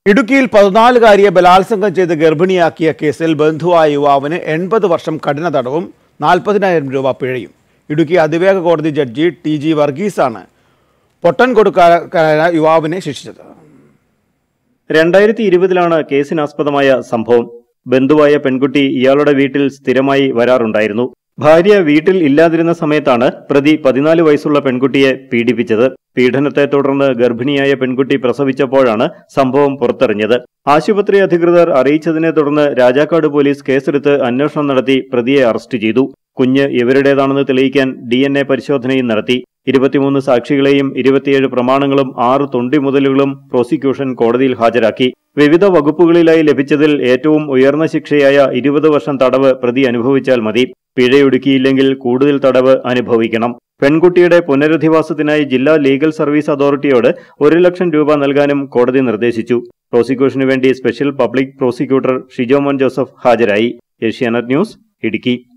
ഇടുക്കിയിൽ പതിനാലുകാരിയെ ബലാത്സംഗം ചെയ്ത് ഗർഭിണിയാക്കിയ കേസിൽ ബന്ധുവായ യുവാവിന് എൺപത് വർഷം കഠിന തടവും നാൽപ്പതിനായിരം രൂപ പിഴയും ഇടുക്കി അതിവേഗ കോടതി ജഡ്ജി ടി ജി വർഗീസാണ് പൊട്ടൻകൊടുക്കാരായ യുവാവിനെ ശിക്ഷിച്ചത് രണ്ടായിരത്തി ഇരുപതിലാണ് കേസിനാസ്പദമായ സംഭവം ബന്ധുവായ പെൺകുട്ടി ഇയാളുടെ വീട്ടിൽ സ്ഥിരമായി വരാറുണ്ടായിരുന്നു ഭാര്യ വീട്ടിൽ ഇല്ലാതിരുന്ന സമയത്താണ് പ്രതി പതിനാല് വയസ്സുള്ള പെൺകുട്ടിയെ പീഡിപ്പിച്ചത് പീഡനത്തെ തുടർന്ന് ഗർഭിണിയായ പെൺകുട്ടി പ്രസവിച്ചപ്പോഴാണ് സംഭവം പുറത്തറിഞ്ഞത് ആശുപത്രി അധികൃതർ അറിയിച്ചതിനെ തുടർന്ന് രാജാക്കാട് പോലീസ് കേസെടുത്ത് അന്വേഷണം നടത്തി പ്രതിയെ അറസ്റ്റ് ചെയ്തു കുഞ്ഞ് ഇവരുടേതാണെന്ന് തെളിയിക്കാൻ ഡി എൻ എ പരിശോധനയും നടത്തി ഇരുപത്തിമൂന്ന് സാക്ഷികളെയും ഇരുപത്തിയേഴ് പ്രമാണങ്ങളും ആറ് തൊണ്ടി മുതലുകളും പ്രോസിക്യൂഷൻ കോടതിയിൽ ഹാജരാക്കി വിവിധ വകുപ്പുകളിലായി ലഭിച്ചതിൽ ഏറ്റവും ഉയർന്ന ശിക്ഷയായ ഇരുപത് വർഷം തടവ് പ്രതി അനുഭവിച്ചാൽ മതി പിഴയൊടുക്കിയില്ലെങ്കിൽ കൂടുതൽ തടവ് അനുഭവിക്കണം പെൺകുട്ടിയുടെ പുനരധിവാസത്തിനായി ജില്ലാ ലീഗൽ സർവീസ് അതോറിറ്റിയോട് ഒരു ലക്ഷം രൂപ നൽകാനും കോടതി നിർദ്ദേശിച്ചു പ്രോസിക്യൂഷനു വേണ്ടി special public prosecutor Shijomon Joseph ഹാജരായി ഏഷ്യാനെറ്റ് ന്യൂസ് ഇടുക്കി